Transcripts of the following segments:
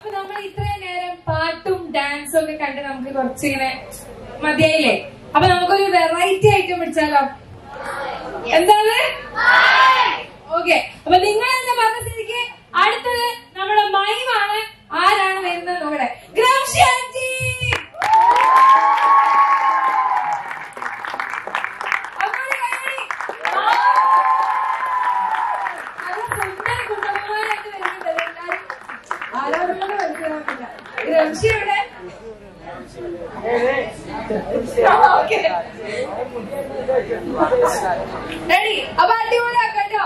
അപ്പൊ നമ്മൾ ഇത്രയും നേരം പാട്ടും ഡാൻസും ഒക്കെ കണ്ട് നമുക്ക് കുറച്ചിങ്ങനെ മതിയായില്ലേ അപ്പൊ നമുക്കൊരു വെറൈറ്റി ഐറ്റം പിടിച്ചാലോ എന്താണ് ഓക്കെ അപ്പൊ നിങ്ങൾ എന്ന് പറഞ്ഞ സ്ഥിതിക്ക് അടുത്തത് നമ്മുടെ മൈമാണ് ആരാണ് വരുന്നത് നോക്കട്ടെ ഗ്രാംഷി ആന്റി അങ്ങോട്ട് കൈയടി. ആ. നല്ല സുന്ദര കുട്ടന്മാരായിട്ട് വരുന്നുണ്ട് എല്ലാരും. ആരാണെന്ന് മനസ്സിലാവുന്നില്ല ഗ്രാംഷി എവിടെ ഓക്കെ റെഡി അപ്പൊ അടിപൊളിയാക്കട്ടോ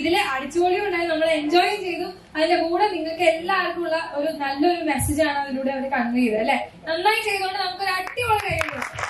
ഇതില് അടിച്ചുപൊളിയും ഉണ്ടായി നമ്മൾ എൻജോയും ചെയ്തു അതിന്റെ കൂടെ നിങ്ങൾക്ക് എല്ലാവർക്കും ഉള്ള ഒരു നല്ലൊരു മെസ്സേജ് ആണ് അതിലൂടെ അവർ കൺവേ ചെയ്തത് അല്ലെ നന്നായി ചെയ്തുകൊണ്ട് നമുക്കൊരു അടിപൊളി കൈ കൊടുക്കാം